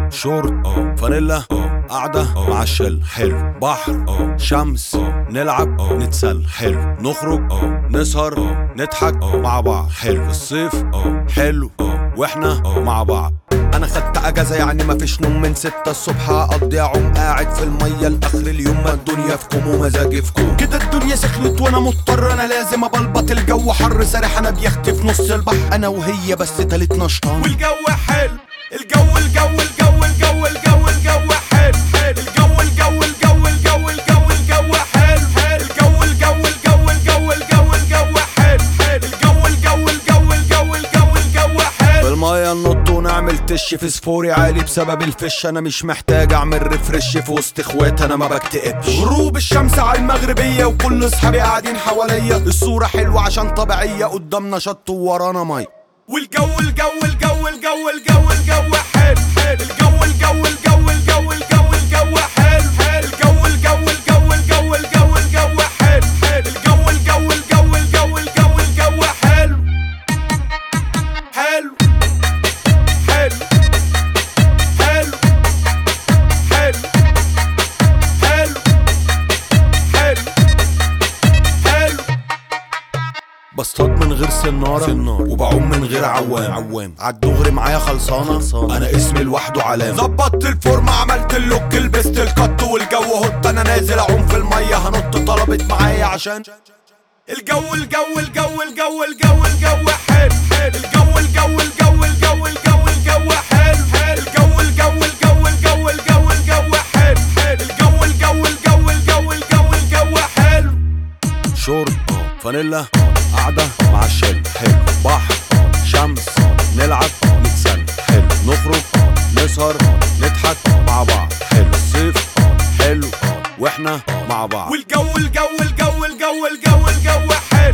شورت اه فانيلا اه قعدة مع الشل حلو بحر اه شمس اه نلعب اه نتسل حلو نخرج اه نسهر اه نضحك اه مع بعض حلو الصيف اه حلو اه واحنا اه مع بعض انا خدت اجازه يعني مفيش نوم من ستة الصبح اقضي اعوم قاعد في الميه لاخر اليوم ما الدنيا في كوم ومزاجي في كوم كده الدنيا سخنت وانا مضطر انا لازم ابلبط الجو حر سارح انا بيختي في نص البحر انا وهي بس تالت نشطان والجو حلو الجو الجو الجو الجو الجو الجو حلو حلو الجو الجو الجو الجو الجو الجو حلو حلو الجو الجو الجو الجو الجو الجو حلو حلو الجو الجو الجو الجو الجو الجو حلو في المية ننط ونعمل تش في سفوري عالي بسبب الفش انا مش محتاج اعمل ريفرش في وسط اخوات انا ما بكتئبش غروب الشمس على المغربية وكل اصحابي قاعدين حواليا الصورة حلوة عشان طبيعية قدامنا شط وورانا مي والجو الجو الجو الجو الجو الجو حلو حلو الجو الجو الجو الجو الجو الجو حلو حلو الجو الجو الجو الجو الجو الجو حلو حلو الجو الجو الجو الجو الجو الجو حلو حلو حلو حلو حلو حلو حلو حلو بصطاد من غير سنارة سنار وبعوم من غير عوام عوام عالدغري معايا خلصانة خلصانة انا اسمي لوحده علامة ظبطت الفورمة عملت اللوك لبست الكت والجو هوت انا نازل اعوم في المية هنط طلبت معايا عشان الجو الجو الجو الجو الجو الجو حلو حلو الجو الجو الجو الجو الجو الجو حلو حلو الجو الجو الجو الجو الجو الجو حلو حلو الجو الجو الجو الجو الجو الجو حلو شورت اه فانيلا اه قعدة مع الشل حلو بحر اه شمس اه نلعب اه نتسلى حلو نخرج اه نسهر اه نضحك اه مع بعض حلو الصيف اه حلو اه واحنا اه مع بعض والجو الجو الجو الجو الجو الجو حلو